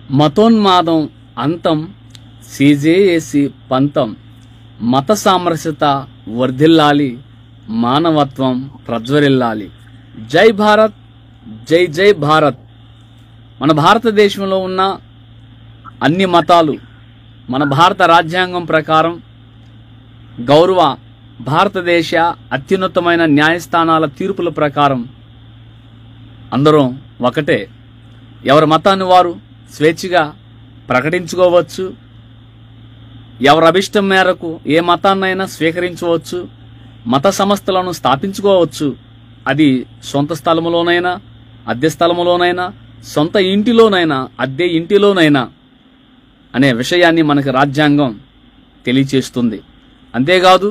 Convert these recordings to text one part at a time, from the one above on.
మతోన్మాదం అంతం సీజేఏసి పంతం మత సామరస్యత వర్ధిల్లాలి మానవత్వం ప్రజ్వరిల్లాలి జై భారత్ జై జై భారత్ మన భారతదేశంలో ఉన్న అన్ని మతాలు మన భారత రాజ్యాంగం ప్రకారం గౌరవ భారతదేశ అత్యున్నతమైన న్యాయస్థానాల తీర్పుల ప్రకారం అందరం ఒకటే ఎవరి మతాన్ని వారు స్వేచ్ఛగా ప్రకటించుకోవచ్చు ఎవరి అభిష్టం మేరకు ఏ మతాన్నైనా స్వీకరించవచ్చు మత సంస్థలను స్థాపించుకోవచ్చు అది సొంత స్థలములోనైనా అద్దె స్థలములోనైనా సొంత ఇంటిలోనైనా అద్దె ఇంటిలోనైనా అనే విషయాన్ని మనకి రాజ్యాంగం తెలియచేస్తుంది అంతేకాదు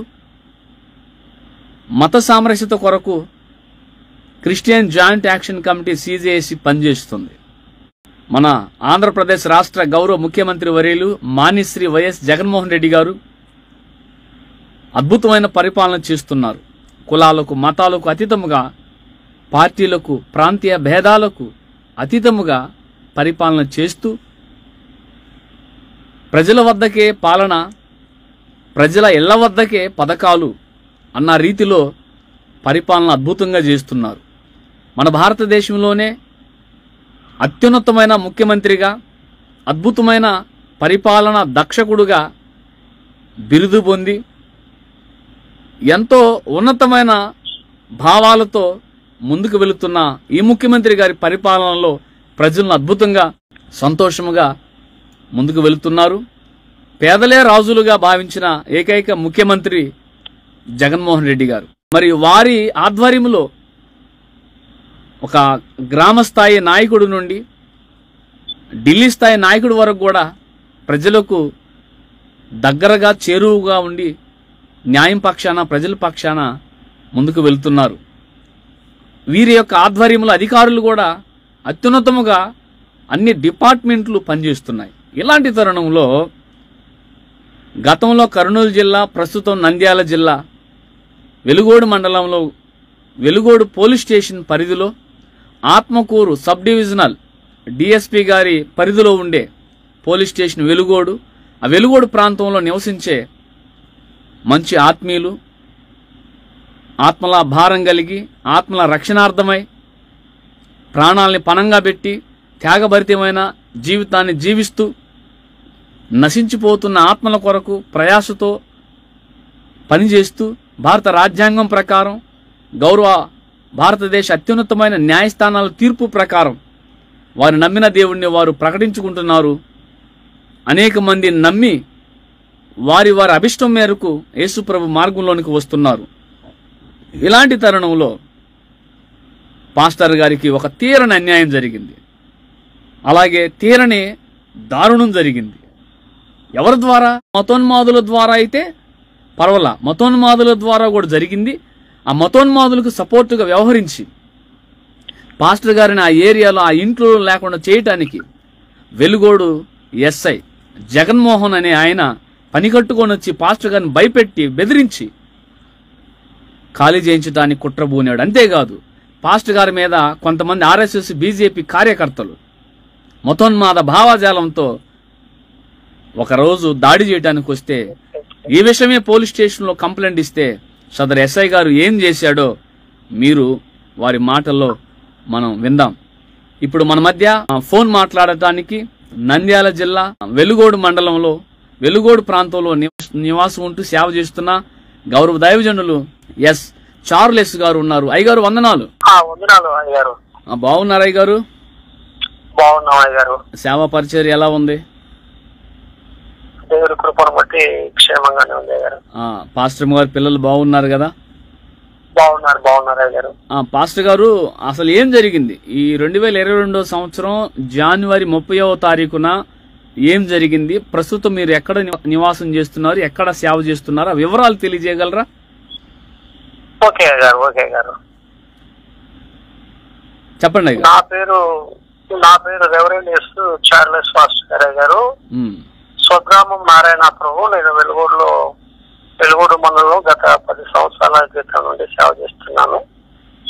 మత సామరస్యత కొరకు క్రిస్టియన్ జాయింట్ యాక్షన్ కమిటీ సీజేఏసి పనిచేస్తుంది మన ఆంధ్రప్రదేశ్ రాష్ట్ర గౌరవ ముఖ్యమంత్రి వర్యులు మానిశ్రీ వైఎస్ జగన్మోహన్ రెడ్డి గారు అద్భుతమైన పరిపాలన చేస్తున్నారు కులాలకు మతాలకు అతీతముగా పార్టీలకు ప్రాంతీయ భేదాలకు అతీతముగా పరిపాలన చేస్తూ ప్రజల వద్దకే పాలన ప్రజల ఇళ్ల వద్దకే పథకాలు అన్న రీతిలో పరిపాలన అద్భుతంగా చేస్తున్నారు మన భారతదేశంలోనే అత్యున్నతమైన ముఖ్యమంత్రిగా అద్భుతమైన పరిపాలన దక్షకుడుగా బిరుదు పొంది ఎంతో ఉన్నతమైన భావాలతో ముందుకు వెళుతున్న ఈ ముఖ్యమంత్రి గారి పరిపాలనలో ప్రజలను అద్భుతంగా సంతోషముగా ముందుకు వెళుతున్నారు పేదలే రాజులుగా భావించిన ఏకైక ముఖ్యమంత్రి జగన్మోహన్ రెడ్డి గారు మరి వారి ఆధ్వర్యంలో ఒక గ్రామ స్థాయి నాయకుడు నుండి ఢిల్లీ స్థాయి నాయకుడి వరకు కూడా ప్రజలకు దగ్గరగా చేరువుగా ఉండి న్యాయం పక్షాన ప్రజల పక్షాన ముందుకు వెళ్తున్నారు వీరి యొక్క ఆధ్వర్యంలో అధికారులు కూడా అత్యున్నతముగా అన్ని డిపార్ట్మెంట్లు పనిచేస్తున్నాయి ఇలాంటి తరుణంలో గతంలో కర్నూలు జిల్లా ప్రస్తుతం నంద్యాల జిల్లా వెలుగోడు మండలంలో వెలుగోడు పోలీస్ స్టేషన్ పరిధిలో ఆత్మకూరు సబ్ డివిజనల్ డిఎస్పి గారి పరిధిలో ఉండే పోలీస్ స్టేషన్ వెలుగోడు ఆ వెలుగోడు ప్రాంతంలో నివసించే మంచి ఆత్మీయులు ఆత్మల భారం కలిగి ఆత్మల రక్షణార్థమై ప్రాణాల్ని పణంగా పెట్టి త్యాగభరితమైన జీవితాన్ని జీవిస్తూ నశించిపోతున్న ఆత్మల కొరకు ప్రయాసతో పనిచేస్తూ భారత రాజ్యాంగం ప్రకారం గౌరవ భారతదేశ అత్యున్నతమైన న్యాయస్థానాల తీర్పు ప్రకారం వారు నమ్మిన దేవుణ్ణి వారు ప్రకటించుకుంటున్నారు అనేక మంది నమ్మి వారి వారి అభిష్టం మేరకు యేసుప్రభు మార్గంలోనికి వస్తున్నారు ఇలాంటి తరుణంలో పాస్టర్ గారికి ఒక తీరని అన్యాయం జరిగింది అలాగే తీరని దారుణం జరిగింది ఎవరి ద్వారా మతోన్మాదుల ద్వారా అయితే పర్వాలా మతోన్మాదుల ద్వారా కూడా జరిగింది ఆ మతోన్మాదులకు సపోర్టుగా వ్యవహరించి పాస్టర్ గారిని ఆ ఏరియాలో ఆ ఇంట్లో లేకుండా చేయటానికి వెలుగోడు ఎస్ఐ జగన్మోహన్ అనే ఆయన పని కట్టుకొని వచ్చి పాస్టర్ గారిని భయపెట్టి బెదిరించి ఖాళీ చేయించడానికి కుట్రబూనాడు అంతేకాదు పాస్టర్ గారి మీద కొంతమంది ఆర్ఎస్ఎస్ బీజేపీ కార్యకర్తలు మతోన్మాద భావాజాలంతో ఒకరోజు దాడి చేయడానికి వస్తే ఈ విషయమే పోలీస్ స్టేషన్లో కంప్లైంట్ ఇస్తే సదరు ఎస్ఐ గారు ఏం చేశాడో మీరు వారి మాటల్లో మనం విందాం ఇప్పుడు మన మధ్య ఆ, ఫోన్ మాట్లాడటానికి నంద్యాల జిల్లా వెలుగోడు మండలంలో వెలుగోడు ప్రాంతంలో నివాస- నివాసం ఉంటూ సేవ చేస్తున్న గౌరవ దైవజనులు ఎస్ చార్లెస్ గారు ఉన్నారు అయ్యగారు వందనాలు ఆ, వందనాలు అయ్యారు ఆ, బాగున్నారు అయ్యగారు బాగున్నాం అయ్యారు సేవా పరిచర్య ఎలా ఉంది దేవుడి కృపను బట్టి క్షేమంగానే ఉంది అయ్యారు ఆ, పాస్టర్ గారు పిల్లలు బాగున్నారు కదా బాగున్నారు బాగున్నారు అయ్యారు ఆ, పాస్టర్ గారు అసలు ఏం జరిగింది ఈ రెండు వేల ఇరవై రెండో సంవత్సరం జనవరి ముప్పైవ తారీఖున ఏం జరిగింది ప్రస్తుతం మీరు ఎక్కడ నివా- నివాసం చేస్తున్నారు ఎక్కడ సేవ చేస్తున్నారు ఆ వివరాలు తెలియజేయగలరా ఓకే అయ్యారు ఓకే అయ్యారు చెప్పండి అయ్య నా పేరు నా పేరు రెవరెండియస్ చార్లెస్ ఫాస్టర్ గారు అయ్యారు ఉమ్, స్వగ్రామం నారాయణపురం నేను వెలుగూరులో వెలుగూరు మండలంలో గత పది సంవత్సరాల క్రితం నుండి సేవ చేస్తున్నాను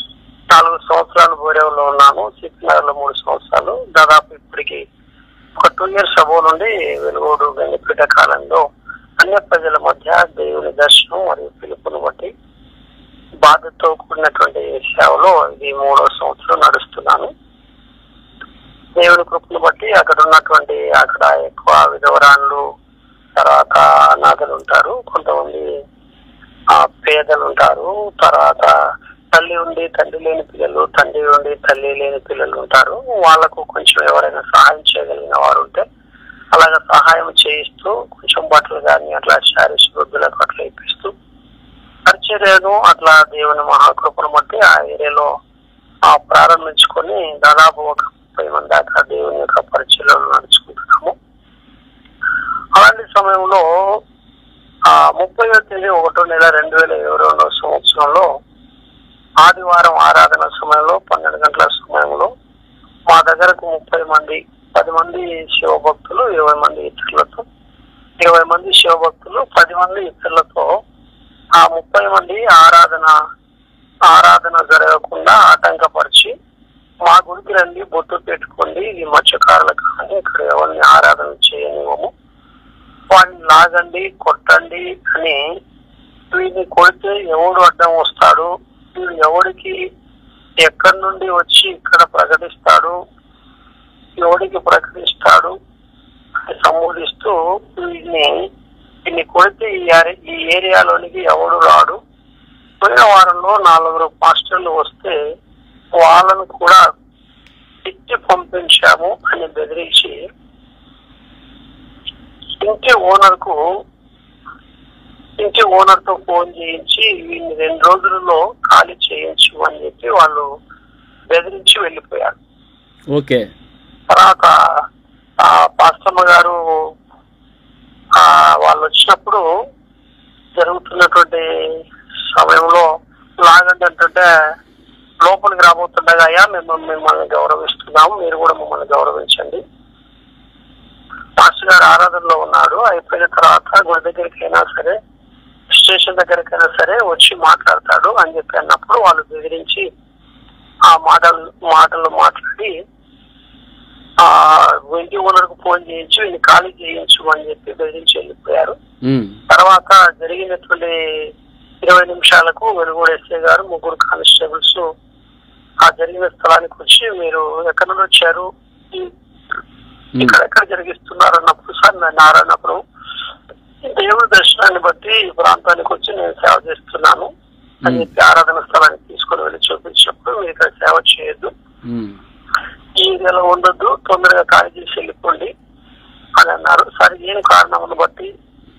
నాలుగు సంవత్సరాలు బోరేవులో ఉన్నాను చిత్తనగర్లో మూడు సంవత్సరాలు దాదాపు ఇప్పటికి ఒక టూ ఇయర్స్ అబో నుండి వెలుగోడు వెంకపేట కాలంలో అన్య ప్రజల మధ్య దేవుని దర్శనం మరియు పిలుపుని బట్టి బాధతో కూడినటువంటి సేవలో ఇది మూడో సంవత్సరం నడుస్తున్నాను దేవుని కృపను బట్టి అక్కడ ఉన్నటువంటి అక్కడ ఎక్కువ విధవరాన్లు తర్వాత అనాథలు ఉంటారు కొంతమంది ఆ పేదలు ఉంటారు తర్వాత తల్లి ఉండి తండ్రి లేని పిల్లలు తండ్రి ఉండి తల్లి లేని పిల్లలు ఉంటారు వాళ్ళకు కొంచెం ఎవరైనా సహాయం చేయగలిగిన వారు ఉంటే అలాగే సహాయం చేయిస్తూ కొంచెం బట్టలు కానీ అట్లా శారీస్ వృద్ధులకు అట్లా ఇప్పిస్తూ పరిచర్యను అట్లా దేవుని మహాకృపను బట్టి ఆ ఏరియాలో ఆ ప్రారంభించుకొని దాదాపు ఒక ముప్పై మంది దాకా దేవుని యొక్క పరిచయలో నడుచుకుంటున్నాము అలాంటి సమయంలో ఆ ముప్పై తేదీ ఒకటో నెల రెండు వేల ఇరవై రెండవ సంవత్సరంలో ఆదివారం ఆరాధన సమయంలో పన్నెండు గంటల సమయంలో మా దగ్గరకు ముప్పై మంది పది మంది శివభక్తులు ఇరవై మంది ఇతరులతో ఇరవై మంది శివభక్తులు పది మంది ఇతరులతో ఆ ముప్పై మంది ఆరాధన ఆరాధన జరగకుండా ఆటంకపరిచి మా గుడికి రండి బొట్టు పెట్టుకోండి ఈ మత్స్యకారులకు కానీ ఇక్కడ ఎవరిని ఆరాధన చేయనివ్వము వాడిని లాగండి కొట్టండి అని వీడిని కొడితే ఎవడు అడ్డం వస్తాడు వీడు ఎవడికి ఎక్కడి నుండి వచ్చి ఇక్కడ ప్రకటిస్తాడు ఎవడికి ప్రకటిస్తాడు అని సంబోధిస్తూ వీడిని వీడిని కొడితే ఈ ఏరి- ఈ ఏరియాలోనికి ఎవడు రాడు పోయిన వారంలో నలుగురు మాస్టర్లు వస్తే వాళ్ళను కూడా తిట్టి పంపించాము అని బెదిరించి ఇంటి ఓనర్ కు ఇంటి ఓనర్ తో ఫోన్ చేయించి వీడిని రెండు రోజులలో ఖాళీ చేయించు అని చెప్పి వాళ్ళు బెదిరించి వెళ్ళిపోయారు ఓకే తర్వాత ఆ పాస్తమ్మ గారు ఆ వాళ్ళు వచ్చినప్పుడు జరుగుతున్నటువంటి సమయంలో లాగండి అంటుంటే లోపలికి రాబోతుండగా అయ్యా మేము మిమ్మల్ని గౌరవిస్తున్నాము మీరు కూడా మమ్మల్ని గౌరవించండి మాస్టర్ గారు ఆరాధనలో ఉన్నాడు అయిపోయిన తర్వాత గుడి దగ్గరికి అయినా సరే స్టేషన్ దగ్గరికైనా సరే వచ్చి మాట్లాడతాడు అని చెప్పి అన్నప్పుడు వాళ్ళు బెదిరించి ఆ మాటలు మాటలు మాట్లాడి ఆ ఇంటి ఓనర్ కు ఫోన్ చేయించి వీళ్ళు ఖాళీ చేయించు అని చెప్పి బెదిరించి వెళ్ళిపోయారు ఉమ్, తర్వాత జరిగినటువంటి ఇరవై నిమిషాలకు వెలుగుడు ఎస్ఐ గారు ముగ్గురు కానిస్టేబుల్స్ ఆ జరిగిన స్థలానికి వచ్చి మీరు ఎక్కడి నుండి వచ్చారు ఈ- ఉమ్, ఇక్కడ ఎక్కడ జరిగిస్తున్నారు అన్నప్పుడు సార్ నేను నారాయణపురం ఈ దేవుడి దర్శనాన్ని బట్టి ఈ ప్రాంతానికి వచ్చి నేను సేవ చేస్తున్నాను అని ఉమ్, చెప్పి ఆరాధన స్థలానికి తీసుకొని వెళ్ళి చూపించినప్పుడు మీరు ఇక్కడ సేవ చేయొద్దు ఉమ్, ఈ నెల ఉండొద్దు తొందరగా ఖాళీ చేసి వెళ్ళిపోండి అని అన్నారు సరే ఏం కారణమును బట్టి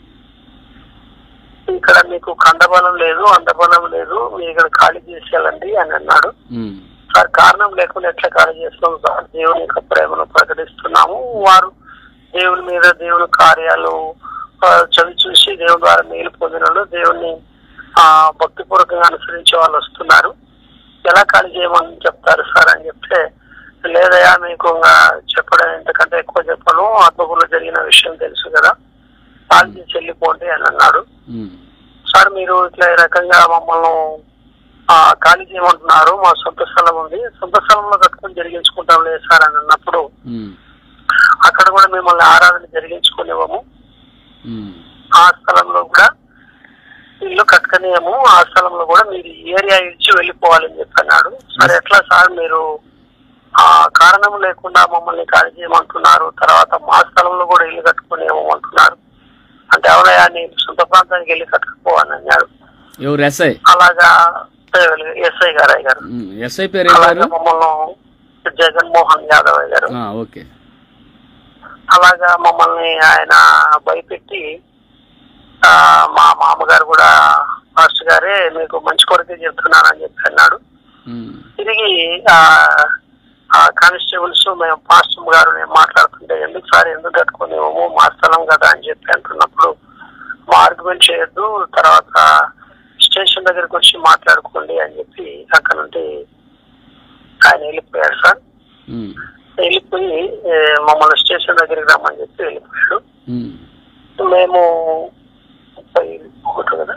ఇక్కడ మీకు కండబలం లేదు అందబలం లేదు మీరు ఇక్కడ ఖాళీ చేసి వెళ్ళండి అని అన్నాడు ఉమ్, సార్ కారణం లేకుండా ఎట్లా ఖాళీ చేస్తాం సార్ దేవుని యొక్క ప్రేమను ప్రకటిస్తున్నాము వారు దేవుని మీద దేవుని కార్యాలు ఆ, చవి చూసి దేవుని ద్వారా మేలు పొందిన వాళ్ళు దేవుణ్ణి ఆ భక్తిపూర్వకంగా అనుసరించే వాళ్ళు వస్తున్నారు ఎలా ఖాళీ చేయమని చెప్తారు సార్ అని చెప్తే లేదయా మీకు ఇంకా చెప్పడం ఎంతకంటే ఎక్కువ చెప్పను ఆత్మకూరులో జరిగిన విషయం తెలుసు కదా ఖాళీ చేసి వెళ్ళిపోండి అని అన్నాడు ఉమ్, సార్ మీరు ఇట్లా ఈ రకంగా మమ్మల్ని ఆ, ఖాళీ చేయమంటున్నారు మా సొంత స్థలం ఉంది సొంత స్థలంలో కట్టుకొని జరిగించుకుంటాం లేదు సార్ అని అన్నప్పుడు ఉమ్, అక్కడ కూడా మిమ్మల్ని ఆరాధన జరిగించుకునేవాము ఉమ్, ఆ స్థలంలో కూడా ఇల్లు కట్టుకునేము ఆ స్థలంలో కూడా మీరు ఈ ఏరియా ఇచ్చి వెళ్ళిపోవాలని చెప్పి అన్నాడు సరే ఎట్లా సార్ మీరు ఆ కారణం లేకుండా మమ్మల్ని ఖాళీ చేయమంటున్నారు తర్వాత మా స్థలంలో కూడా ఇల్లు కట్టుకునేమో అంటున్నారు అంటే ఎవరయ్యా నీ సొంత ప్రాంతానికి వెళ్ళి కట్టుకుపోవని అన్నాడు ఎవరు ఎస్ఐ అలాగా ఎస్ఐ గారయ్య గారు ఉమ్, ఎస్ఐ పేరు ఏం అలాగా పేరు మమ్మల్ని జగన్మోహన్ యాదవ్ గారు ఆ, ఓకే అలాగా మమ్మల్ని ఆయన భయపెట్టి ఆ, మా మామగారు కూడా మాస్టర్ గారే మీకు మంచి కొరకే చెప్తున్నానని చెప్పి అన్నాడు ఉమ్, తిరిగి ఆ ఆ కానిస్టేబుల్స్ మేము పాస్టర్ గారు నేను మాట్లాడుతుంటే ఎందుకు సార్ ఎందుకు కట్టుకునేమో మా స్థలం కదా అని చెప్పి అంటున్నప్పుడు మా ఆర్గ్యుమెంట్ చేయొద్దు తర్వాత స్టేషన్ దగ్గరికి వచ్చి మాట్లాడుకోండి అని చెప్పి అక్కడ నుండి ఆయన వెళ్ళిపోయాడు సార్ ఉమ్, వెళ్ళిపోయి ఏ, మమ్మల్ని స్టేషన్ దగ్గరికి రమ్మని చెప్పి వెళ్ళిపోయాడు ఉమ్, మేము ముప్పై ఒకటి కదా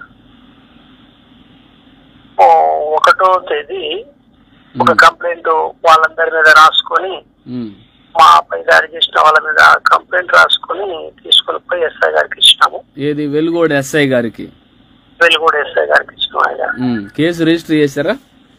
ఓ, ఒకటో తేదీ ఒక ఉమ్, కంప్లైంట్ వాళ్ళందరి మీద రాసుకొని ఉమ్, మా పై దాడి చేసిన వాళ్ళ మీద కంప్లైంట్ రాసుకొని తీసుకొని పోయి ఎస్ఐ గారికి ఇచ్చినాము ఏది వెలుగోడు ఎస్ఐ గారికి వెలుగూడ ఎస్ఐ గారికి ఇచ్చినాము ఆయన ఉమ్, కేసు రిజిస్టర్ చేశారా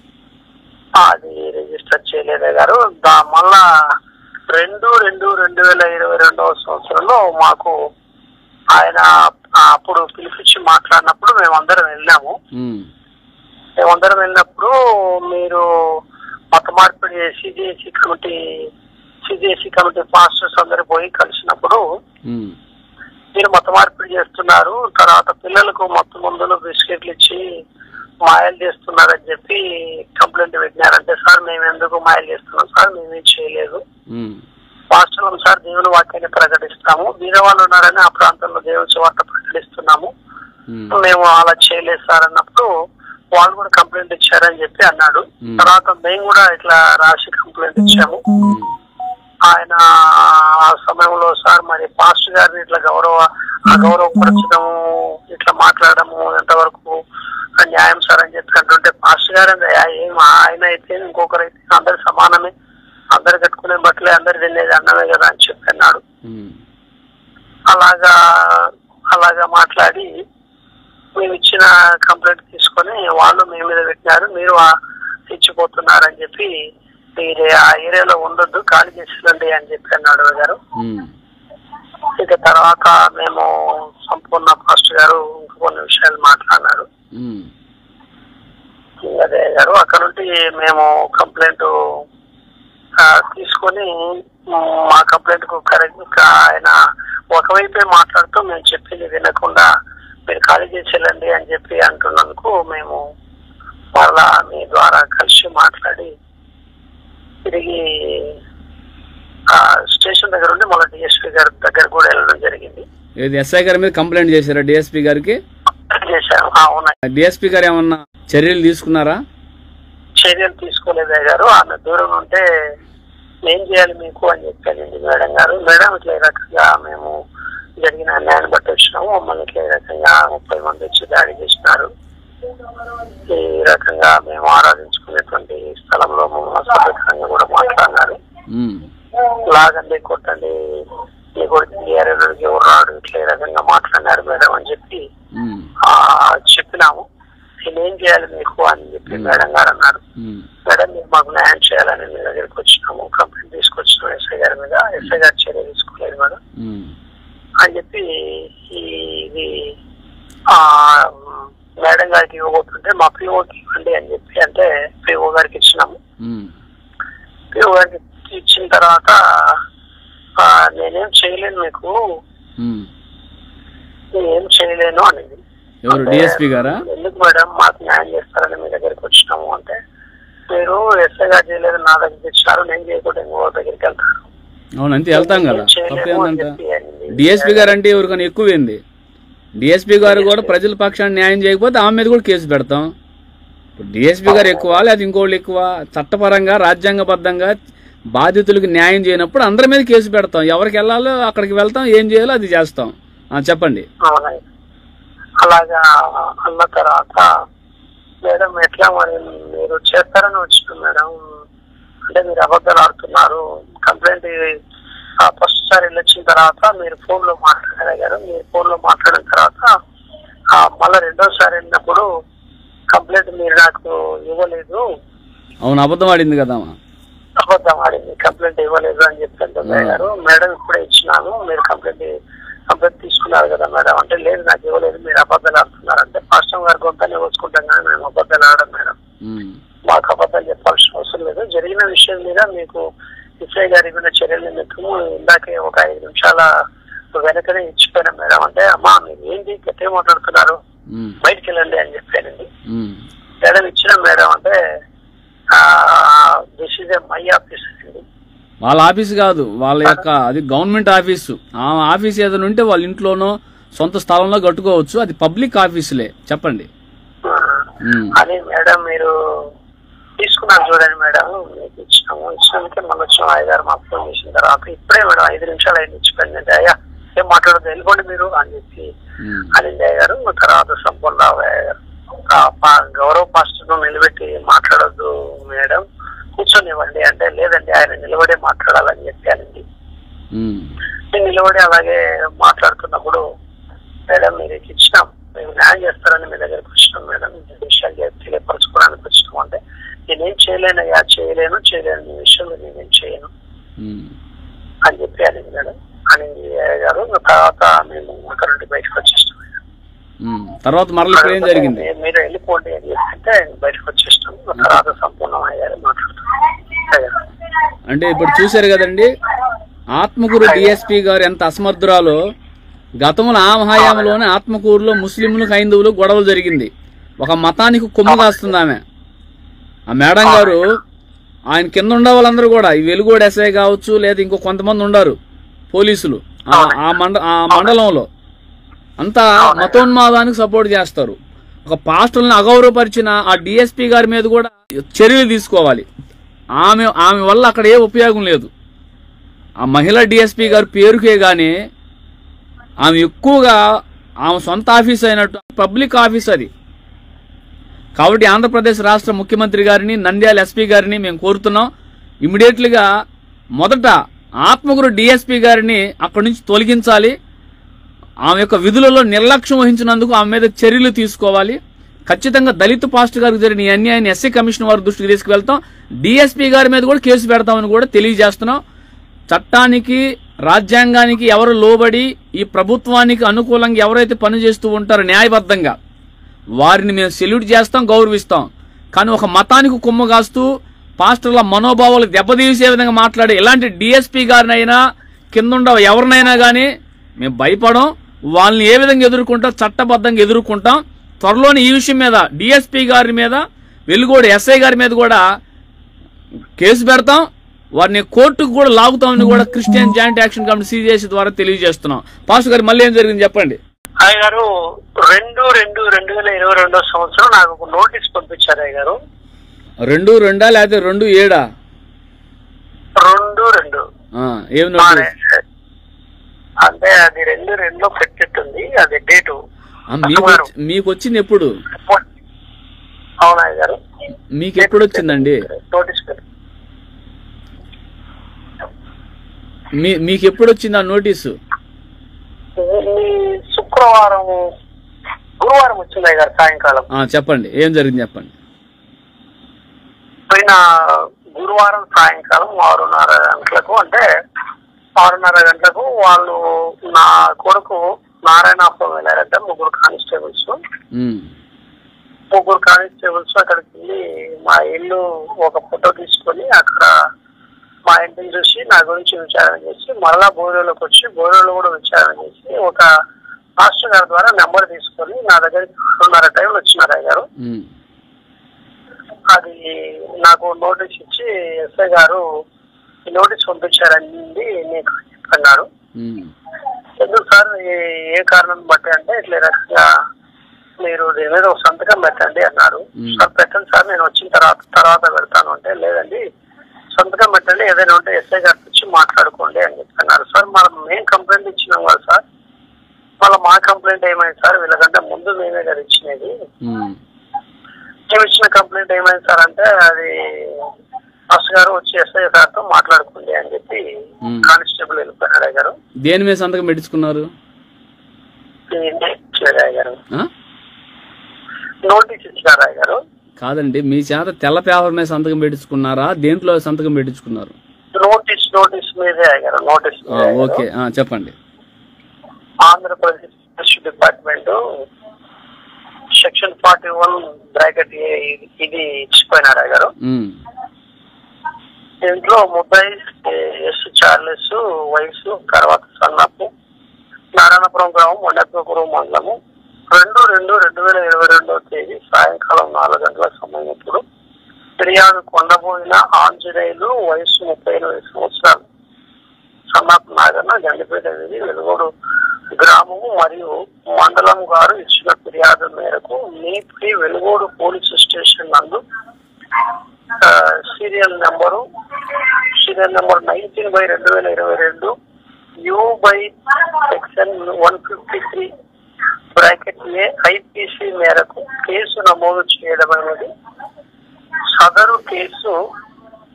అది రిజిస్టర్ చేయలేదే గారు దా మళ్ళా రెండు రెండు రెండు వేల ఇరవై రెండవ సంవత్సరంలో మాకు ఆయన ఆ, అప్పుడు పిలిపించి మాట్లాడినప్పుడు మేమందరం వెళ్ళాము ఉమ్, మేమందరం వెళ్ళినప్పుడు మీరు మత మార్పిడి CGSC committee CGSC committee pastors అందరు పోయి కలిసినప్పుడు ఉమ్, మీరు మత మార్పిడి చేస్తున్నారు తర్వాత పిల్లలకు మొత్తం మందులు బిస్కెట్లు ఇచ్చి మాయలు చేస్తున్నారని చెప్పి కంప్లైంట్ పెట్టినారంటే సార్ మేము ఎందుకు మాయలు చేస్తున్నాం సార్ మేమేం చేయలేదు ఉమ్, పాస్టర్లం సార్ దేవుని వాక్యాన్ని ప్రకటిస్తాము బీద వాళ్ళు ఉన్నారని ఆ ప్రాంతంలో దేవుని వార్త ప్రకటిస్తున్నాము ఉమ్, మేము అలా చేయలేదు సార్ అన్నప్పుడు వాళ్ళు కూడా కంప్లైంట్ ఇచ్చారని చెప్పి అన్నాడు Hmm. తర్వాత మేము కూడా ఇట్లా రాసి కంప్లైంట్ ఇచ్చాము ఉమ్, ఆయన ఆ సమయంలో సార్ మరి పాస్టర్ గారిని ఇట్లా గౌరవ అగౌరవపరచడము ఇట్లా మాట్లాడము ఎంతవరకు న్యాయం సార్ అని చెప్పి అంటుంటే పాస్టర్ గారు అంటే, "ఆ, ఏం ఆయన అయితే ఇంకొకరు అయితే అందరు సమానమే అందరు కట్టుకునే బట్టలే అందరు తినేది అన్నమే కదా అని చెప్పి అన్నాడు ఉమ్, అలాగా అలాగా మాట్లాడి మేము ఇచ్చిన కంప్లైంట్ తీసుకొని వాళ్ళు మీ మీద పెట్టినారు మీరు ఆ ఇచ్చిపోతున్నారని చెప్పి మీరు ఆ ఏరియాలో ఉండొద్దు ఖాళీ చేసిరండి అని చెప్పి అన్నాడు గారు ఉమ్, ఇక తర్వాత మేము సంపూర్ణ పాస్టర్ గారు ఇంకా కొన్ని విషయాలు మాట్లాడినారు ఉమ్, అదే గారు అక్కడ నుండి మేము కంప్లైంట్ తీసుకొని మ్, మా కంప్లైంట్ కు కరెక్ట్ ఆయన ఒకవైపే మాట్లాడుతూ మేము చెప్పింది వినకుండా మీరు ఖాళీ చేసి వెళ్ళండి అని చెప్పి అంటున్నందుకు మేము మళ్ళా మీ ద్వారా కలిసి మాట్లాడి తిరిగి ఆ స్టేషన్ దగ్గర ఉండి మళ్ళీ డిఎస్పీ గారి దగ్గర కూడా వెళ్ళడం జరిగింది ఏది ఎస్ఐ గారి మీద కంప్లైంట్ చేశారా డిఎస్పీ గారికి చేశాము అవునా డిఎస్పీ గారు ఏమన్నా చర్యలు తీసుకున్నారా చర్యలు తీసుకోలేదే గారు ఆమె దూరం ఉంటే ఏం చేయాలి మీకు అని చెప్పానండి మేడం గారు మేడం ఇట్లా ఈ రకంగా మేము జరిగిన అన్యాయాన్ని బట్టి వచ్చినాము మమ్మల్ని ఇట్లా ఈ రకంగా ముప్పై మంది వచ్చి దాడి చేసినారు ఈ రకంగా మేము ఆరాధించుకునేటువంటి స్థలంలో మమ్మల్ని అసభ్యకరంగా కూడా మాట్లాడినారు ఉమ్, లాగండి కొట్టండి ఈ కొడుతుంది ఎరడుకి ఎవరు రాడు ఇట్లా ఈ రకంగా మాట్లాడినారు మేడం అని చెప్పి ఉమ్, ఆ చెప్పినాము నేనేం చేయాలి మీకు అని చెప్పి మేడం గారు అన్నారు ఉమ్, మేడం మీరు మాకు న్యాయం చేయాలని మీ దగ్గరికి వచ్చినాము కంప్లైంట్ తీసుకొచ్చినాము ఎస్ఐ గారి మీద ఎస్ఐ గారు చర్య తీసుకోలేదు మేడం ఉమ్, అని చెప్పి ఈ- ఇది ఆ మేడం గారికి ఇవ్వబోతుంటే మా పిఓకి ఇవ్వండి అని చెప్పి అంటే పిఓ గారికి ఇచ్చినాము ఉమ్, పిఓ గారికి ఇచ్చిన తర్వాత ఆ, నేనేం చేయలేను మీకు ఉమ్. నేనేం చేయలేను అనేది ఎవరు డిఎస్పీ గారా ఎందుకు మేడం మాకు న్యాయం చేస్తారని మీ దగ్గరికి వచ్చినాము అంటే మీరు ఎస్ఐ గారు చేయలేదు నా దగ్గరికి ఇచ్చినారు నేను చేయకుండా ఇంకో దగ్గరికి వెళ్తాను అవును అంతే వెళ్తాం కదా నేను చేయలేము అని తప్పేందంట చెప్పి అనింది. డిఎస్పీ గారు అంటే ఎవరికైనా ఎక్కువైంది డిఎస్పీ గారు కూడా ప్రజల పక్షాన్ని న్యాయం చేయకపోతే ఆమె మీద కూడా కేసు పెడతాం ఇప్పుడు డిఎస్పీ గారు ఎక్కువ లేదా ఇంకోళ్ళు ఎక్కువ చట్టపరంగా రాజ్యాంగబద్ధంగా బాధితులకు న్యాయం చేయనప్పుడు అందరి మీద కేసు పెడతాం ఎవరికి వెళ్ళాలో అక్కడికి వెళ్తాం ఏం చేయాలో అది చేస్తాం ఆ, చెప్పండి అవునండి అలాగా అన్న తర్వాత మేడం ఎట్లా మరి మీరు చేస్తారని వచ్చిన మేడం అంటే మీరు అబద్ధాలు ఆడుతున్నారు కంప్లైంట్ ఫస్ట్ సారి వెళ్ళి వచ్చిన తర్వాత మీరు ఫోన్ లో మాట్లాడగలరు మీరు ఫోన్ లో మాట్లాడిన తర్వాత ఆ, మళ్ళా రెండోసారి వెళ్ళినప్పుడు కంప్లైంట్ మీరు నాకు ఇవ్వలేదు అవును అబద్ధం ఆడింది కదా ఆమె. అబద్ధం ఆడింది కంప్లైంట్ ఇవ్వలేదు అని చెప్పి గారు మేడం ఇప్పుడే ఇచ్చినాను మీరు కంప్లైంట్ కంప్లైంట్ తీసుకున్నారు కదా మేడం అంటే లేదు నాకు ఇవ్వలేదు మీరు అబద్ధాలు ఆడుతున్నారు అంటే పాస్టర్ గారు గొంతనే వచ్చుకుంటాం కానీ మేము అబద్ధాలు ఆడడం మేడం ఉమ్, మాకు అబద్ధాలు చెప్పాల్సిన అవసరం లేదు జరిగిన విషయం మీద మీకు ఎస్ఐ గారి మీద చర్యల నిమిత్తము ఇందాకే ఒక ఐదు నిమిషాల వెనకనే ఇచ్చిపోయినా మేడం అంటే అమ్మా మీరు ఏంటి గట్టిగా మాట్లాడుతున్నారు ఉమ్, బయటికి వెళ్ళండి అని చెప్పానండి ఉమ్, మేడం ఇచ్చిన మేడం అంటే this is a my office అండి వాళ్ళ ఆఫీస్ కాదు వాళ్ళ యొక్క అది గవర్నమెంట్ ఆఫీసు ఆ ఆఫీస్ ఏదైనా ఉంటే వాళ్ళ ఇంట్లోనో సొంత స్థలంలో కట్టుకోవచ్చు అది పబ్లిక్ ఆఫీసులే చెప్పండి ఆ, ఉమ్, అని మేడం మీరు తీసుకున్నారు చూడండి మేడం మీకు ఇచ్చినాము ఇచ్చినందుకే మళ్ళీ వచ్చాం ఐదారు మాకు ఫోన్ చేసిన తర్వాత ఇప్పుడే మేడం ఐదు నిమిషాలు అయింది ఇచ్చిపోయింది అంటే అయ్యా ఏం మాట్లాడదు వెళ్ళిపోండి మీరు అని చెప్పి ఉమ్, అనిందయ్య గారు తర్వాత సంపూర్ణ గౌరవ పాస్టర్ నిలబెట్టి మాట్లాడొద్దు మేడం కూర్చొనివ్వండి అంటే లేదండి ఆయన నిలబడే మాట్లాడాలని చెప్పానండి ఉమ్, నేను నిలబడి అలాగే మాట్లాడుతున్నప్పుడు మేడం మీరు ఇట్లా ఇచ్చినాం మేము న్యాయం చేస్తారని మీ దగ్గరకు వచ్చినాం మేడం ఈ విషయాలు చెప్- తెలియపరచుకోవడానికి వచ్చినాం అంటే నేనేం చేయలేనయ్యా చేయలేను చేయలేను ఈ విషయంలో నేనేం చేయను ఉమ్, అని చెప్పి అనింది మేడం అనింది గారు ఇంకా తర్వాత మేము అక్కడ నుండి బయటకు వచ్చేస్తాం ఉమ్. తర్వాత మరల ఇప్పుడు ఏం జరిగింది మీరు వెళ్ళిపోండి అని చెప్తే బయటకు వచ్చేస్తాం తర్వాత సంపూర్ణం అయ్యారు మాట్లాడుతున్నాం అయ్యా. అంటే ఇప్పుడు చూశారు కదండి ఆత్మకూరు డిఎస్పి గారు ఎంత అసమర్థురాలో గతంలో ఆ మహాయామలోనే ఆత్మకూరులో ముస్లింలు హైందువులు గొడవలు జరిగింది ఒక మతానికి కొమ్ము కాస్తుంది ఆమె ఆ మేడం గారు ఆయన కింద ఉండే వాళ్ళందరూ కూడా ఈ వెలుగోడు ఎస్ఐ కావచ్చు లేదా ఇంకో కొంతమంది ఉండారు పోలీసులు ఆ- ఆ మండ ఆ మండలంలో అంతా మతోన్మాదానికి సపోర్ట్ చేస్తారు ఒక పాస్టర్ని అగౌరవపరిచిన ఆ డిఎస్పి గారి మీద కూడా చర్యలు తీసుకోవాలి ఆమె ఆమె వల్ల అక్కడ ఏ ఉపయోగం లేదు ఆ మహిళా డిఎస్పి గారి పేరుకే గాని ఆమె ఎక్కువగా ఆమె సొంత ఆఫీస్ అయినట్టు పబ్లిక్ ఆఫీస్ అది కాబట్టి ఆంధ్రప్రదేశ్ రాష్ట్ర ముఖ్యమంత్రి గారిని నంద్యాల ఎస్పీ గారిని మేము కోరుతున్నాం ఇమీడియట్లీగా మొదట ఆత్మగురు డిఎస్పీ గారిని అక్కడి నుంచి తొలగించాలి ఆమె యొక్క విధులలో నిర్లక్ష్యం వహించినందుకు ఆమె మీద చర్యలు తీసుకోవాలి ఖచ్చితంగా దళిత పాస్టర్ గారికి జరిగిన ఈ అన్యాయాన్ని ఎస్సీ కమిషన్ వారి దృష్టికి తీసుకువెళ్తాం డిఎస్పీ గారి మీద కూడా కేసు పెడతామని కూడా తెలియజేస్తున్నాం చట్టానికి రాజ్యాంగానికి ఎవరు లోబడి ఈ ప్రభుత్వానికి అనుకూలంగా ఎవరైతే పనిచేస్తూ ఉంటారో న్యాయబద్ధంగా వారిని మేము సెల్యూట్ చేస్తాం గౌరవిస్తాం కానీ ఒక మతానికి కుమ్మ కాస్తూ పాస్టర్ల మనోభావాలు దెబ్బతీసే విధంగా మాట్లాడే ఇలాంటి డిఎస్పీ గారినైనా కింద ఎవరినైనా కానీ మేము భయపడం వాళ్ళని ఏ విధంగా ఎదుర్కొంటాం చట్టబద్ధంగా ఎదుర్కొంటాం త్వరలోనే ఈ విషయం మీద డిఎస్పీ గారి మీద వెలుగోడు ఎస్ఐ గారి మీద కూడా కేసు పెడతాం వారిని కోర్టుకు కూడా లాగుతామని కూడా Christian joint action committee CJC ద్వారా తెలియజేస్తున్నాం పాస్టర్ గారు మళ్ళీ ఏం జరిగింది చెప్పండి అయ్య గారు రెండు రెండు రెండు వేల ఇరవై రెండో సంవత్సరం నాకు ఒక నోటీస్ పంపించారు అయ్య గారు రెండు రెండా లేకపోతే రెండు ఏడా రెండు రెండు ఆ, ఏం మారే. నోటీస్ అంటే అది రెండు రెండులో పెట్టిట్టుంది అది డేటు ఆ, మీకు వచ్చి- మీకు వచ్చింది ఎప్పుడు అవునా అయ్య గారు మీకు ఎప్పుడు వచ్చిందండి నోటీస్ పెట్టి మీ మీకు ఎప్పుడు వచ్చింది ఆ నోటీసు ఈ శుక్రవారం గురువారం వచ్చింది అయ్య గారు సాయంకాలం ఆ, చెప్పండి ఏం జరిగింది చెప్పండి పోయిన గురువారం సాయంకాలం ఆరున్నర గంటలకు అంటే ఆరున్నర గంటలకు వాళ్ళు నా కొడుకు నారాయణాపురం వెళ్ళారంటే ముగ్గురు కానిస్టేబుల్స్ ఉమ్, ముగ్గురు కానిస్టేబుల్స్ అక్కడికి వెళ్ళి మా ఇల్లు ఒక ఫోటో తీసుకొని అక్కడ మా ఇంటిని చూసి నా గురించి విచారణ చేసి మళ్ళా బోరేలోకి వచ్చి బోరేలో కూడా విచారణ చేసి ఒక మాస్టర్ గారి ద్వారా నెంబర్ తీసుకొని నా దగ్గరికి ఆరున్నర టైంలో వచ్చినారు అయ్య గారు ఉమ్, అది నాకు నోటీస్ ఇచ్చి ఎస్ఐ గారు ఈ నోటీస్ పంపించారండి నీకు అన్నారు ఉమ్, ఎందుకు సార్ ఏ- ఏ కారణం బట్టి అంటే ఇట్లా ఈ రకంగా మీరు దీని మీద ఒక సంతకం పెట్టండి అన్నారు మ్మ్. సార్ పెట్టండి సార్ నేను వచ్చిన తర్వాత తర్వాత పెడతాను అంటే లేదండి సంతకం పెట్టండి ఏదైనా ఉంటే ఎస్ఐ గారికి వచ్చి మాట్లాడుకోండి అని చెప్పి అన్నారు సార్ మనం మేము కంప్లైంట్ ఇచ్చినాం కదా సార్ మళ్ళీ మా కంప్లైంట్ ఏమైంది సార్ వీళ్ళకంటే ముందు మేమే కదా ఇచ్చినది ఉమ్, మేము ఇచ్చిన కంప్లైంట్ ఏమైంది సార్ అంటే అది ఫస్ట్ గారు వచ్చి ఎస్ఐ సార్తో మాట్లాడుకోండి అని చెప్పి మ్మ్. కానిస్టేబుల్ వెళ్ళిపోయినాడు అయ్య గారు దేని మీద సంతకం పెట్టించుకున్నారు ఇచ్చాడు అయ్య గారు ఆ? నోటీస్ ఇచ్చినారు అయ్య గారు కాదండి మీ చేత తెల్ల పేపర్ మీద సంతకం పెట్టించుకున్నారా దేంట్లో సంతకం పెట్టించుకున్నారు నోటీస్ నోటీస్ మీదే అయ్య గారు నోటీస్ ఆ, మీదే అయ్య గారు. ఓకే ఆ, చెప్పండి Andhra Pradesh department section forty one bracket ఇది ఇచ్చిపోయినారు అయ్య గారు ఉమ్, దీంట్లో ముప్పై ఎస్ చార్లెస్ వయసు తర్వాత సన్నపు నారాయణపురం గ్రామం మొండపురం మండలము రెండు రెండు రెండు వేల ఇరవై రెండవ తేదీ సాయంకాలం నాలుగు గంటల సమయం ఇప్పుడు ఫిర్యాదు కొండబోయిన ఆంజనేయులు వయసు ముప్పై ఎనిమిది సంవత్సరాలు సన్నపు నాగన్న గండిపేట వీధి వెలుగోడు గ్రామము మరియు మండలం గారు ఇచ్చిన ఫిర్యాదు మేరకు నీపి వెలుగోడు పోలీసు స్టేషన్ నందు ఆ, serial number serial number nineteen by రెండు వేల ఇరవై రెండు U by section one fifty three bracket A IPC మేరకు కేసు నమోదు చేయడమైనది సదరు కేసు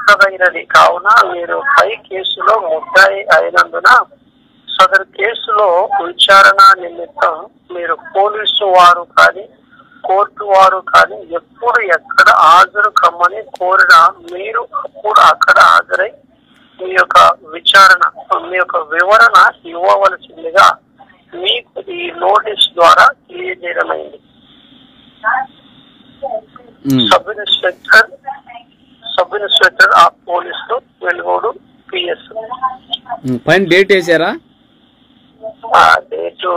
చెప్పదగినది కావున మీరు పై కేసులో ముద్దాయి అయినందున సదరు కేసులో విచారణ నిమిత్తం మీరు పోలీసు వారు కానీ కోర్టు వారు కానీ ఎప్పుడు ఎక్కడ హాజరు కమ్మని కోరినా మీరు అప్పుడు అక్కడ హాజరై మీ యొక్క విచారణ మీ యొక్క వివరణ ఇవ్వవలసిందిగా మీకు ఈ నోటీస్ ద్వారా తెలియజేయడమైంది ఉమ్. Sub inspector sub inspector of పోలీసులు వెలుగోడు పిఎస్ ఉమ్. పైన డేట్ వేసారా ఆ డేటు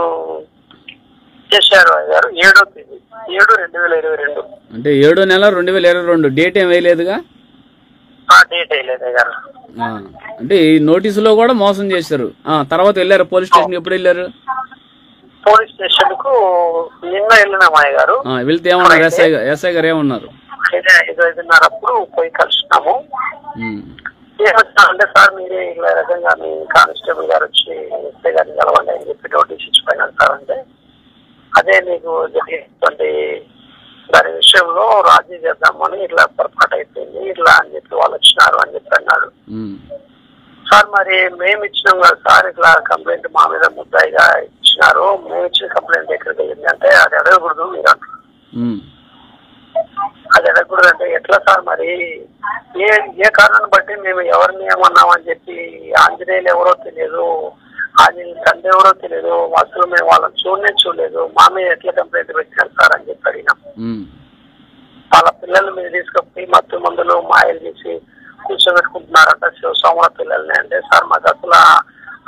చేశారు గారు ఏడో తేదీ ఏడు రెండు వేల ఇరవై రెండు అంటే ఏడో నెల రెండు వేల ఇరవై రెండు డేట్ ఏం వేయలేదుగా ఆ డేట్ వేయలేదు గారు ఆ, అంటే ఈ నోటీసులో కూడా మోసం చేశారు ఆ, తర్వాత వెళ్ళారు పోలీస్ స్టేషన్ ఎప్పుడు వెళ్ళారు పోలీస్ స్టేషన్ కు నిన్న వెళ్ళినామయ్య గారు ఆ, వెళ్తే ఏమన్నారు ఎస్ఐ గా- ఎస్ఐ గారు ఏమన్నారు ఐదు ఐదు ఐదున్నర అప్పుడు పోయి కలిసినాము ఉమ్. ఏమన్నా అంటే సార్ మీరే ఇలా రకంగా మీ కానిస్టేబుల్ గారు వచ్చి ఎస్ఐ గారిని కలవండి అని చెప్పి నోటీస్ ఇచ్చిపోయినారు సార్ అంటే అదే మీకు జరిగేటువంటి దాని విషయంలో రాజీ చేద్దామని ఇట్లా పొరపాటు అయిపోయింది ఇట్లా అని చెప్పి వాళ్ళు వచ్చినారు అని చెప్పి అన్నాడు ఉమ్. సార్ మరి మేము ఇచ్చినాం కదా సార్ ఇట్లా కంప్లైంట్ మా మీద ముద్దాయిగా ఇచ్చినారు మేము ఇచ్చిన కంప్లైంట్ ఎక్కడికి వెళ్ళింది అంటే అది అడగకూడదు మీరు అంటారు ఉమ్. అది అడగకూడదు అంటే ఎట్లా సార్ మరి ఏ ఏ కారణాన్ని బట్టి మేము ఎవరిని ఏమన్నామని చెప్పి ఆంజనేయులు ఎవరో తెలియదు ఆంజనేయులు తండ్రి ఎవరో తెలియదు అసలు మేము వాళ్ళని చూడనే చూడలేదు మా మీద ఎట్లా కంప్లైంట్ పెట్టారు సార్ అని చెప్పి అడిగినాం ఉమ్. వాళ్ళ పిల్లల మీద తీసుకొచ్చి మత్తు మందులు మాయలు చేసి కూర్చోబెట్టుకుంటున్నారంట శివస్వాముల పిల్లల్ని అంటే సార్ మాకు అసలు ఆ-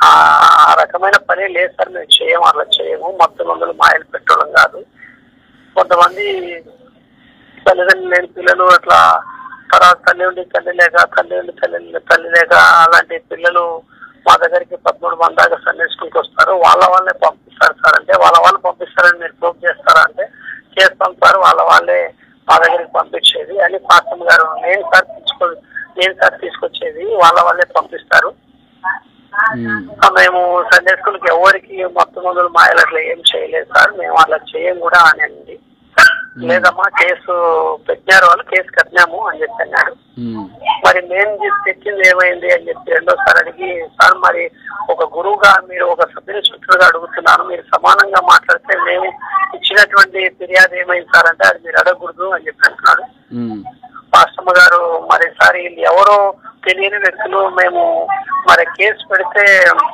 ఆ రకమైన పని లేదు సార్ మేము చేయము అట్లా చేయము మత్తు మందులు మాయలు పెట్టడం కాదు కొంతమంది తల్లిదండ్రులు లేని పిల్లలు అట్లా తర్వాత తల్లి ఉండి తల్లి లేక తల్లి ఉండి తల్లి తల్లి లేక అలాంటి పిల్లలు మా దగ్గరికి పదమూడు మంది దాకా సండే స్కూల్కి వస్తారు వాళ్ళ వాళ్ళే పంపిస్తారు సార్ అంటే వాళ్ళ వాళ్ళు పంపిస్తారని మీరు ప్రూవ్ చేస్తారా అంటే చేస్తాం సార్ వాళ్ళ వాళ్ళే మా దగ్గరికి పంపించేది అని పాస్టమ్ గారు నేను సార్ తీసుకో నేను సార్ తీసుకొచ్చేది వాళ్ళ వాళ్ళే పంపిస్తారు ఉమ్. ఆ, మేము సండే స్కూల్కి ఎవరికి మొత్తం మందులు మాయలు అట్లా ఏం చేయలేదు సార్ మేము అట్లా చేయం కూడా అని అండి లేదమ్మా కేసు పెట్టినారు వాళ్ళు కేసు కట్టినాము అని చెప్పి అన్నాడు ఉమ్. మరి మేము తీసి తెచ్చింది ఏమైంది అని చెప్పి రెండోసారి అడిగి సార్ మరి ఒక గురువుగా మీరు ఒక సభ్యుల చుట్టూగా అడుగుతున్నాను మీరు సమానంగా మాట్లాడితే మేము ఇచ్చినటువంటి ఫిర్యాదు ఏమైంది సార్ అంటే అది మీరు అడగకూడదు అని చెప్పి అంటున్నాడు ఉమ్. పాస్టమ్మ గారు మరి సార్ వీళ్ళు ఎవరో తెలియని వ్యక్తులు మేము మరి కేసు పెడితే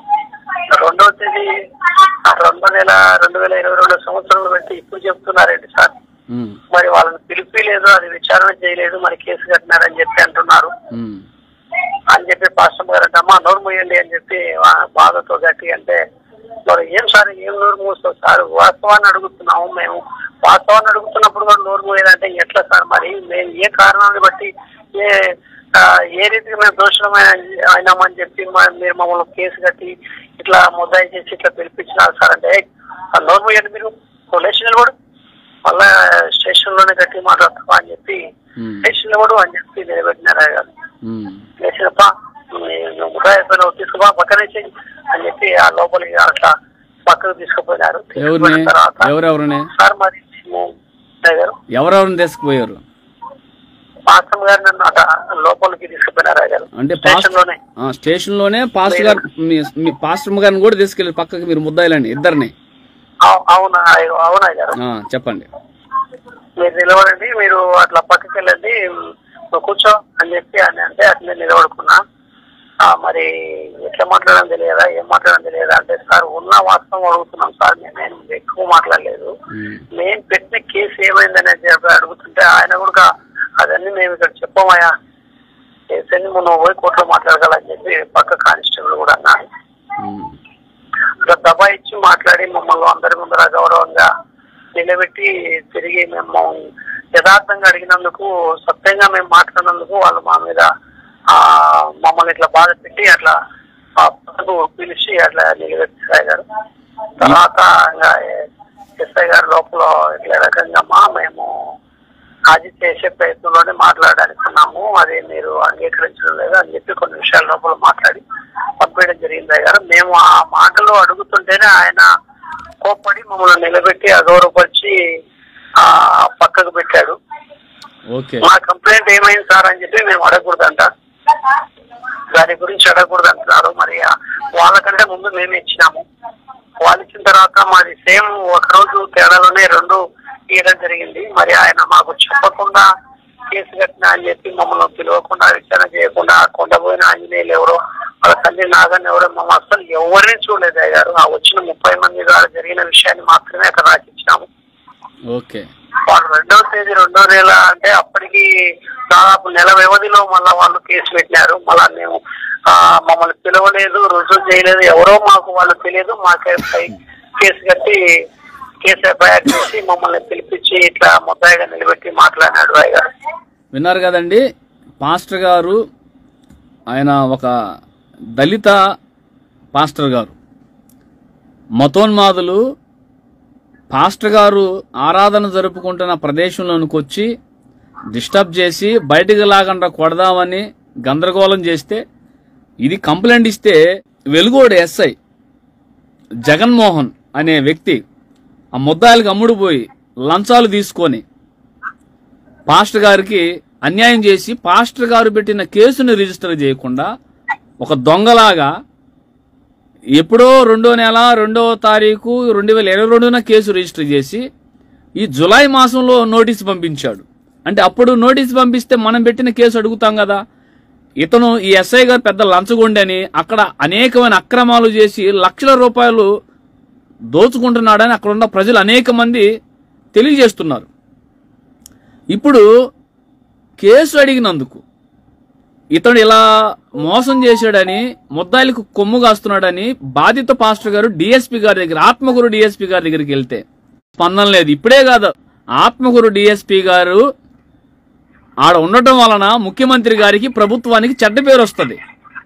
రెండవ తేదీ రెండో నెల రెండు వేల ఇరవై రెండు సంవత్సరంలో పెట్టి ఇప్పుడు చెప్తున్నారేంటి సార్ ఉమ్. మరి వాళ్ళని పిలిపిలేదు అది విచారణ చేయలేదు మరి కేసు కట్టినారని చెప్పి అంటున్నారు ఉమ్. అని చెప్పి పాస్టమ్ గారు అంటే అమ్మా నోరు మూయండి అని చెప్పి వా- బాధతో గట్టి అంటే మరి ఏం సార్ ఏం నోరు మూస్తావు సార్ వాస్తవాన్ని అడుగుతున్నాము మేము వాస్తవాన్ని అడుగుతున్నప్పుడు కూడా నోరు మూయాలంటే ఎట్లా సార్ మరి మేము ఏ కారణాన్ని బట్టి ఏ ఆ, ఏ రీతిగా మేము దోషణమైన అయినామని చెప్పి మ- మీరు మమ్మల్ని కేసు కట్టి ఇట్లా ముద్దాయి చేసి ఇట్లా పిలిపించినారు సార్ అంటే "ఏయ్, ఆ నోరు మూయండి మీరు లేచి నిలబడు మళ్ళా స్టేషన్ లోనే గట్టి మాట్లాడతావా అని చెప్పి ఉమ్. స్టేషన్ నిలబడు అని చెప్పి నిలబెట్టినారు ఆయన గారు ఉమ్. లేచినప్ప నువ్వు ముఖా అయిపోయినావు తీసుకుపా పక్కన వేసి అని చెప్పి ఆ లోపలికి అట్లా పక్కకు తీసుకుపోయినారు ఎవరిని తీసుకుపోయిన తర్వాత ఎవరెవరిని సార్ మరి మేము అయ్య గారు ఎవరెవరిని తీసుకుపోయారు పాస్టమ్ గారు నన్ను అట లోపలికి తీసుకుపోయినారు అయ్య గారు అంటే స్టేషన్ లోనే ఆ, స్టేషన్ లోనే పాస్టర్ గారు మీ మీ పాస్టర్ గారిని కూడా తీసుకెళ్ళి పక్కకి మీరు ముద్దాయిలండి ఇద్దరిని అవు- అవునా అయ్య- అవునా అయ్య గారు ఆ, చెప్పండి మీరు నిలబడండి మీరు అట్లా పక్కకి వెళ్ళండి నువ్వు కూర్చో అని చెప్పి అని అంటే అట్లనే నిలబడుకున్నా ఆ, మరి ఎట్లా మాట్లాడడం తెలియదా ఏం మాట్లాడడం తెలియదా అంటే సార్ ఉన్న వాస్తవం అడుగుతున్నాం సార్ నేను ఎక్కువ మాట్లాడలేదు ఉమ్. మేము పెట్టిన కేసు ఏమైందని చెప్పి అడుగుతుంటే ఆయన కూడా అదన్నీ మేము ఇక్కడ చెప్పమయ్యా కేసు అన్ని నువ్వు పోయి కోర్టులో మాట్లాడగలని చెప్పి పక్క కానిస్టేబుల్ కూడా అన్నాడు ఉమ్. అట్లా దబాయిచ్చి మాట్లాడి మమ్మల్ని అందరి ముందర గౌరవంగా నిలబెట్టి తిరిగి మేము యథార్థంగా అడిగినందుకు సత్యంగా మేము మాట్లాడినందుకు వాళ్ళు మా మీద ఆ మమ్మల్ని ఇట్లా బాధ పెట్టి అట్లా ఆ పక్కకు పిలిచి అట్లా నిలబెట్టారు గారు తర్వాత ఇంకా ఎస్ఐ గారు లోపల ఇట్లా రకంగా మా మేము అది చేసే ప్రయత్నంలోనే మాట్లాడడానికి ఉన్నాము అది మీరు అంగీకరించడం లేదు అని చెప్పి కొన్ని విషయాల లోపల మాట్లాడి పంపించడం జరిగింది అయ్య గారు మేము ఆ మాటలు అడుగుతుంటేనే ఆయన కోప్పడి మమ్మల్ని నిలబెట్టి అగౌరవపరిచి ఆ పక్కకు పెట్టాడు ఓకే మా కంప్లైంట్ ఏమైంది సార్ అని చెప్పి మేము అడగకూడదంట దాని గురించి అడగకూడదు అంటున్నారు మరి ఆ వాళ్ళకంటే ముందు మేము ఇచ్చినాము వాళ్ళు ఇచ్చిన తర్వాత మాది సేమ్ ఒక రోజు తేడాలోనే రెండు ఇవ్వడం జరిగింది మరి ఆయన మాకు చెప్పకుండా కేసు కట్టినా అని చెప్పి మమ్మల్ని పిలవకుండా విచారణ చేయకుండా కొండపోయిన ఆంజనేయులు ఎవరో వాళ్ళ తల్లి నాగన్ ఎవరో మమ్మల్ని అసలు ఎవరిని చూడలేదు అయ్యారు ఆ వచ్చిన ముప్పై మంది ద్వారా జరిగిన విషయాన్ని మాత్రమే అక్కడ రాసిచ్చినాము ఓకే వాళ్ళు రెండవ తేదీ రెండో నెల అంటే అప్పటికి దాదాపు నెల వ్యవధిలో మళ్ళా వాళ్ళు కేసు పెట్టినారు మళ్ళా మేము ఆ, మమ్మల్ని పిలవలేదు రుజువు చేయలేదు ఎవరో మాకు వాళ్ళు తెలియదు మాకే పై కేసు కట్టి కేసు ఎఫ్ఐఆర్ చేసి మమ్మల్ని పిలిపించి ఇట్లా ముద్దాయిగా నిలబెట్టి మాట్లాడినాడు రాయ్ గారు విన్నారు కదండి పాస్టర్ గారు ఆయన ఒక దళిత పాస్టర్ గారు మతోన్మాదులు పాస్టర్ గారు ఆరాధన జరుపుకుంటున్న ప్రదేశంలోనికి వచ్చి డిస్టర్బ్ చేసి బయటికి లాగండా కొడదామని గందరగోళం చేస్తే ఇది కంప్లైంట్ ఇస్తే వెలుగోడు ఎస్ఐ జగన్మోహన్ అనే వ్యక్తి ఆ ముద్దాయిలకు అమ్ముడు పోయి లంచాలు తీసుకొని పాస్టర్ గారికి అన్యాయం చేసి పాస్టర్ గారు పెట్టిన కేసును రిజిస్టర్ చేయకుండా ఒక దొంగలాగా ఎప్పుడో రెండో నెల రెండో తారీఖు రెండు వేల ఇరవై రెండున కేసు రిజిస్టర్ చేసి ఈ జులై మాసంలో నోటీస్ పంపించాడు అంటే అప్పుడు నోటీస్ పంపిస్తే మనం పెట్టిన కేసు అడుగుతాం కదా ఇతను ఈ ఎస్ఐ గారు పెద్ద లంచగొండి అని అక్కడ అనేకమైన అక్రమాలు చేసి లక్షల రూపాయలు దోచుకుంటున్నాడని అక్కడ ఉన్న ప్రజలు అనేక మంది తెలియజేస్తున్నారు ఇప్పుడు కేసు అడిగినందుకు ఇతడు ఇలా మోసం చేశాడని ముద్దాయిలకు కొమ్ము కాస్తున్నాడని బాధిత పాస్టర్ గారు డిఎస్పీ గారి దగ్గర ఆత్మగురు డిఎస్పీ గారి దగ్గరికి వెళ్తే స్పందన లేదు ఇప్పుడే కాదు ఆత్మగురు డిఎస్పీ గారు ఆడ ఉండటం వలన ముఖ్యమంత్రి గారికి ప్రభుత్వానికి చెడ్డ పేరు వస్తుంది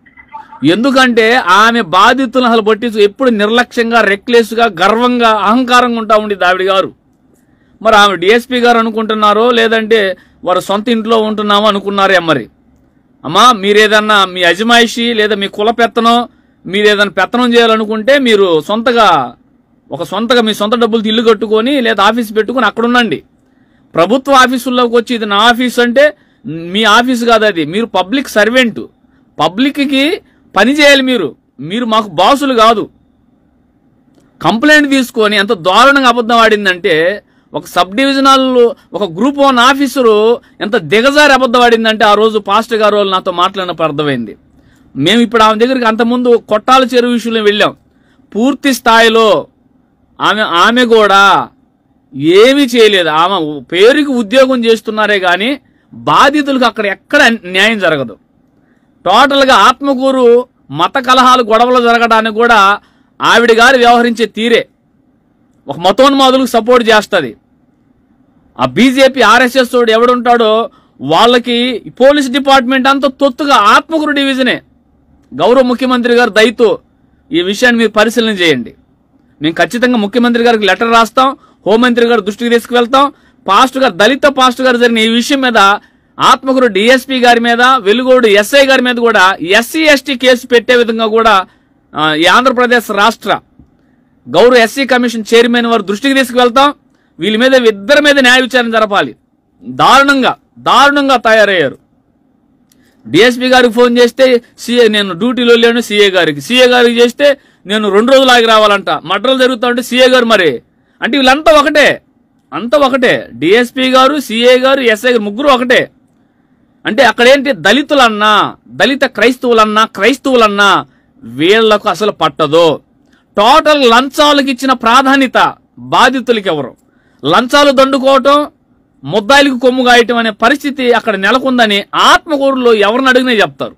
ఎందుకంటే ఆమె బాధితులను అసలు పట్టించు ఎప్పుడు నిర్లక్ష్యంగా రెక్లెస్ గా గర్వంగా అహంకారంగా ఉంటా ఉండి ఆవిడ గారు మరి ఆమె డిఎస్పీ గారు అనుకుంటున్నారో లేదంటే వారు సొంత ఇంట్లో ఉంటున్నామో అనుకున్నారే మరి అమ్మా మీరేదన్నా మీ అజమాయిషి లేదా మీ కుల పెత్తనం మీరు ఏదైనా పెత్తనం చేయాలనుకుంటే మీరు సొంతగా ఒక సొంతగా మీ సొంత డబ్బులతో ఇల్లు కట్టుకొని లేదా ఆఫీస్ పెట్టుకొని అక్కడ ఉండండి ప్రభుత్వ ఆఫీసుల్లోకి వచ్చి ఇది నా ఆఫీస్ అంటే మీ ఆఫీస్ కాదు అది మీరు పబ్లిక్ సర్వెంట్ పబ్లిక్కి పని చేయాలి మీరు మీరు మాకు బాసులు కాదు కంప్లైంట్ తీసుకొని ఎంత దారుణంగా అబద్ధం ఆడిందంటే ఒక సబ్ డివిజనల్ ఒక గ్రూప్ వన్ ఆఫీసరు ఎంత దిగజారి అబద్ధం ఆడిందంటే ఆ రోజు పాస్టర్ గారు వాళ్ళు నాతో మాట్లాడినప్పుడు అర్థమైంది మేము ఇప్పుడు ఆమె దగ్గరికి అంతకుముందు కొట్టాల చెరువు విషయంలో వెళ్ళాం పూర్తి స్థాయిలో ఆమె ఆమె కూడా ఏమీ చేయలేదు ఆమె పేరుకి ఉద్యోగం చేస్తున్నారే కానీ బాధితులకు అక్కడ ఎక్కడ న్యాయం జరగదు టోటల్గా ఆత్మకూరు మత కలహాలు గొడవలు జరగడానికి కూడా ఆవిడ గారు వ్యవహరించే తీరే ఒక మతోన్మాదులకు సపోర్ట్ చేస్తుంది ఆ బీజేపీ ఆర్ఎస్ఎస్ తోడు ఎవడుంటాడో వాళ్ళకి పోలీస్ డిపార్ట్మెంట్ అంతా తొత్తుగా ఆత్మకూరు డివిజనే గౌరవ ముఖ్యమంత్రి గారు దయతో ఈ విషయాన్ని మీరు పరిశీలన చేయండి మేము ఖచ్చితంగా ముఖ్యమంత్రి గారికి లెటర్ రాస్తాం హోంమంత్రి గారు దృష్టికి తీసుకువెళ్తాం పాస్టర్ గారు దళిత పాస్టర్ గారు జరిగిన ఈ విషయం మీద ఆత్మకూరు డిఎస్పీ గారి మీద వెలుగోడు ఎస్ఐ గారి మీద కూడా ఎస్సీ ఎస్టీ కేసు పెట్టే విధంగా కూడా ఆ, ఈ ఆంధ్రప్రదేశ్ రాష్ట్ర గౌరవ ఎస్సీ కమిషన్ చైర్మన్ వారు దృష్టికి తీసుకువెళ్తాం వీళ్ళ మీద ఇద్దరి మీద న్యాయ విచారణ జరపాలి దారుణంగా దారుణంగా తయారయ్యారు డిఎస్పీ గారికి ఫోన్ చేస్తే సీఏ నేను డ్యూటీలో లేను సీఏ గారికి సీఏ గారికి చేస్తే నేను రెండు రోజులు ఆగి రావాలంట మడ్రలు జరుగుతా ఉంటే సీఏ గారు మరి అంటే వీళ్ళంతా ఒకటే అంతా ఒకటే డిఎస్పీ గారు సీఏ గారు ఎస్ఐ గారు ముగ్గురు ఒకటే అంటే అక్కడేంటి దళితులన్నా దళిత క్రైస్తవులన్నా క్రైస్తవులన్నా వీళ్లకు అసలు పట్టదు టోటల్ లంచాలకు ఇచ్చిన ప్రాధాన్యత బాధితులకి ఎవరు లంచాలు దండుకోవటం ముద్దాయిలకు కొమ్ము గాయటం అనే పరిస్థితి అక్కడ నెలకొందని ఆత్మకూరులో ఎవరిని అడిగినా చెప్తారు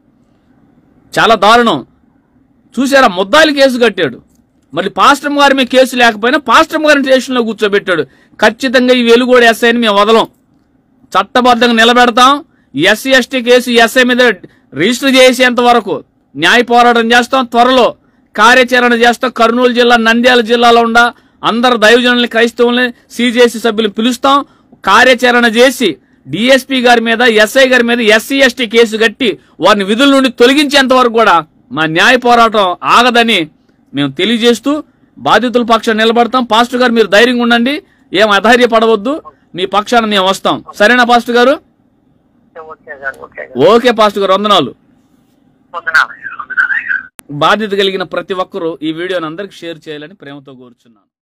చాలా దారుణం చూసారా ముద్దాయిలు కేసు కట్టాడు మరి పాస్టమ్ గారి మీద కేసు లేకపోయినా పాస్టమ్ గారిని స్టేషన్లో కూర్చోబెట్టాడు ఖచ్చితంగా ఈ వెలుగోడు ఎస్ఐని మేము వదలం చట్టబద్ధంగా నిలబెడతాం ఎస్సీ ఎస్టీ కేసు ఎస్ఐ మీద రిజిస్టర్ చేసేంత వరకు న్యాయ పోరాటం చేస్తాం త్వరలో కార్యాచరణ చేస్తాం కర్నూలు జిల్లా నంద్యాల జిల్లాలో ఉన్న అందరు దైవజనుల్ని క్రైస్తవుల్ని సిజేసి సభ్యులు పిలుస్తాం కార్యాచరణ చేసి డిఎస్పీ గారి మీద ఎస్ఐ గారి మీద ఎస్సీ ఎస్టీ కేసు కట్టి వారిని విధుల నుండి తొలగించేంత వరకు కూడా మా న్యాయ పోరాటం ఆగదని మేము తెలియజేస్తూ బాధితుల పక్షాన్ని నిలబడతాం పాస్టర్ గారు మీరు ధైర్యంగా ఉండండి ఏం అధైర్యపడవద్దు మీ పక్షాన మేము వస్తాం సరేనా పాస్టర్ గారు okay okay sir okay sir okay pastor గారు వందనాలు వందనాలు వందనాలు బాధ్యత కలిగిన ప్రతి ఒక్కరూ ఈ వీడియోని అందరికి షేర్ చేయాలని ప్రేమతో కోరుచున్నాను